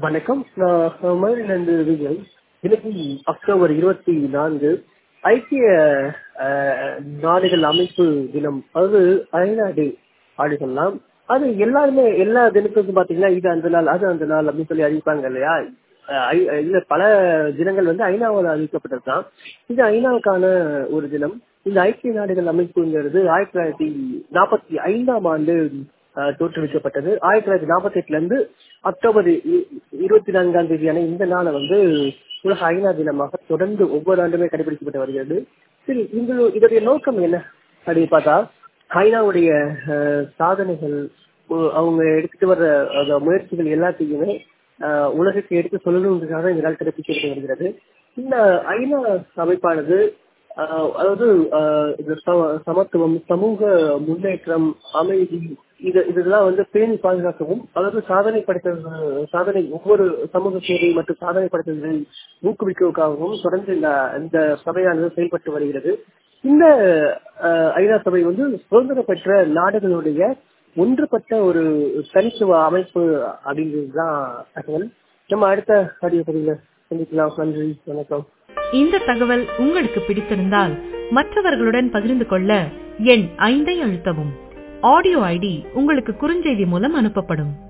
வணக்கம் நான் மதுரையிலிருந்து விஜய் இன்னைக்கு அக்டோபர் இருபத்தி நான்கு ஐக்கிய அஹ், நாடுகள் அமைப்பு தினம் அதாவது ஐநா டே அப்படி சொல்லலாம் அது எல்லாருமே எல்லா தினத்துக்கும் பாத்தீங்கன்னா இது அந்த நாள் அது அந்த நாள் அப்படின்னு சொல்லி அறிவிப்பாங்க இல்லையா அஹ், ஐ- இல்ல பல தினங்கள் வந்து ஐநாவால் அறிவிக்கப்பட்டிருக்கான் இது ஐநாவுக்கான ஒரு தினம் இந்த ஐக்கிய நாடுகள் அமைப்புங்கிறது ஆயிரத்தி தொள்ளாயிரத்தி நாற்பத்தி ஐந்தாம் ஆண்டு அஹ், தோற்றுவிக்கப்பட்டது ஆயிரத்தி தொள்ளாயிரத்தி நாற்பத்தி எட்டுல இருந்து அக்டோபர் இ- இருபத்தி நான்காம் தேதியான இந்த நாளை வந்து உலக ஐநா தினமாக தொடர்ந்து ஒவ்வொரு ஆண்டுமே கடைபிடிக்கப்பட்டு வருகிறது சரி இந்த இதோடைய நோக்கம் என்ன அப்படின்னு பார்த்தா ஐநாவுடைய அஹ், சாதனைகள் ஒ- அவங்க எடுத்துட்டு வர்ற அந்த முயற்சிகள் எல்லாத்தையுமே அஹ், உலகுக்கு எடுத்து சொல்லணுன்றதுக்காக இந்த நாள் கடைபிடிக்கப்பட்டு வருகிறது இந்த ஐநா அமைப்பானது ஆஹ் அதாவது ஆஹ் இந்த சம- சமத்துவம் சமூக முன்னேற்றம் அமைதி இது இதெல்லாம் வந்து பேணி பாதுகாக்கவும் அதாவது சாதனை படைத்த சாதனை ஒவ்வொரு சமூக சேவை மற்றும் சாதனை படைத்ததை ஊக்குவிக்கிறதுக்காகவும் தொடர்ந்து இந்த இந்த சபையானது செயல்பட்டு வருகிறது இந்த ஆஹ் ஐநா சபை வந்து சுதந்திரம் பெற்ற நாடுகளுடைய ஒன்றுபட்ட ஒரு தனித்துவ அமைப்பு அப்படின்றதுதான் தகவல் நம்ம அடுத்த ஆடியோ பதிவில் சந்திக்கலாம் நன்றி வணக்கம் இந்த தகவல் உங்களுக்கு பிடித்திருந்தால் மற்றவர்களுடன் பகிர்ந்து கொள்ள எண் ஐந்தை அழுத்தவும் ஆடியோ ஐடி உங்களுக்கு குறுஞ்செய்தி மூலம் அனுப்பப்படும்